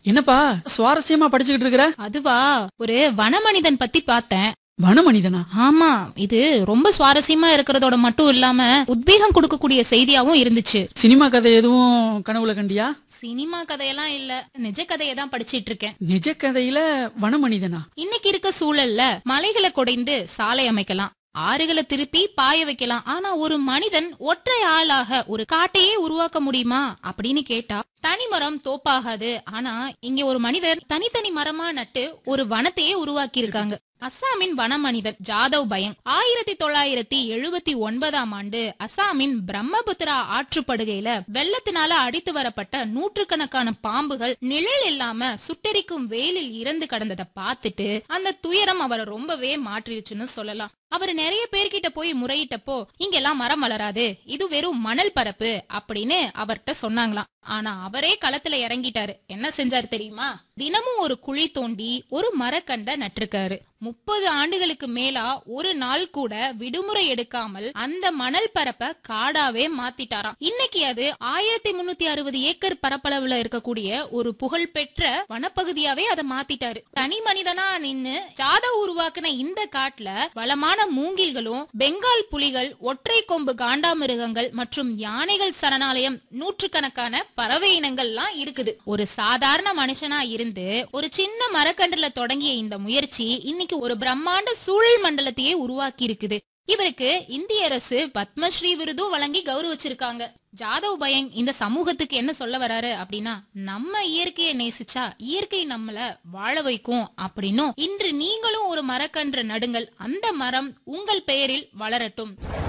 என்னப்பா சுவாரஸ்யமா படிச்சுக்கிட்டு இருக்கிற அதுவா ஒரு வனமனிதன் பத்தி பார்த்தேன் வனமனிதனா ஆமா இது ரொம்ப சுவாரஸ்யமா இருக்கிறதோட மட்டும் இல்லாம உத்வேகம் கொடுக்கக்கூடிய செய்தியாவும் இருந்துச்சு சினிமா கதை எதுவும் கனவுல கண்டியா சினிமா கதையெல்லாம் இல்ல நிஜ கதையை தான் படிச்சிட்டு இருக்கேன் நிஜ கதையில வனமனிதனா இன்னைக்கு இருக்க சூழல்ல மலைகளை குடைந்து சாலை அமைக்கலாம் ஆறுகளை திருப்பி பாய வைக்கலாம் ஆனா ஒரு மனிதன் ஒற்றை ஆளாக ஒரு காட்டையே உருவாக்க முடியுமா அப்படின்னு கேட்டா தனி மரம் தோப்பாகாது ஆனா இங்க ஒரு மனிதர் தனித்தனி மரமா நட்டு ஒரு வனத்தையே உருவாக்கி இருக்காங்க அஸ்ஸாமின் வனமனிதன் ஜாதவ் பயங் ஆயிரத்தி தொள்ளாயிரத்தி எழுபத்தி ஒன்பதாம் ஆண்டு அஸ்ஸாமின் பிரம்மபுத்திரா ஆற்றுப்படுகையில வெள்ளத்தினால அடித்து வரப்பட்ட நூற்றுக்கணக்கான பாம்புகள் நிழல் இல்லாம சுட்டெரிக்கும் வெயிலில் இறந்து கடந்ததை பார்த்துட்டு அந்த துயரம் அவரை ரொம்பவே மாற்றிடுச்சுன்னு சொல்லலாம் அவர் நிறைய பேர்கிட்ட போய் முறையிட்டப்போ இங்கெல்லாம் மரம் வளராது இது வெறும் மணல் பரப்பு அப்படின்னு அவர்கிட்ட சொன்னாங்களாம் ஆனா அவரே களத்துல இறங்கிட்டாரு என்ன செஞ்சாரு தெரியுமா தினமும் ஒரு குழி தோண்டி ஒரு மரக்கண்ட நட்டிருக்காரு முப்பது ஆண்டுகளுக்கு மேலா ஒரு நாள் கூட விடுமுறை எடுக்காமல் அந்த மணல் பரப்ப காடாவே மாத்திட்டாராம் இன்னைக்கு அது ஆயிரத்தி முன்னூத்தி அறுபது ஏக்கர் பரப்பளவுல இருக்கக்கூடிய ஒரு புகழ்பெற்ற வனப்பகுதியாவே அதை மாத்திட்டாரு தனி மனிதனா நின்னு ஜாதவ் உருவாக்குன இந்த காட்டுல வளமான மூங்கில்களும் பெங்கால் புலிகள் ஒற்றை கொம்பு காண்டாமிருகங்கள் மற்றும் யானைகள் சரணாலயம் நூற்றுக்கணக்கான பறவை இனங்கள்லாம் இருக்குது ஒரு சாதாரண மனுஷனா இருந்து ஒரு சின்ன மரக்கன்றுல தொடங்கிய இந்த முயற்சி இன்னைக்கு ஒரு பிரம்மாண்ட சூழல் மண்டலத்தையே உருவாக்கி இருக்குது இவருக்கு இந்திய அரசு பத்மஸ்ரீ விருதும் வழங்கி கௌரவிச்சிருக்காங்க ஜாதவ் பயங் இந்த சமூகத்துக்கு என்ன சொல்ல வராரு அப்படின்னா நம்ம இயற்கையை நேசிச்சா இயற்கை நம்மள வாழ வைக்கும் அப்படின்னும் இன்று நீங்களும் ஒரு மரக்கன்று நடுங்கள் அந்த மரம் உங்கள் பெயரில் வளரட்டும்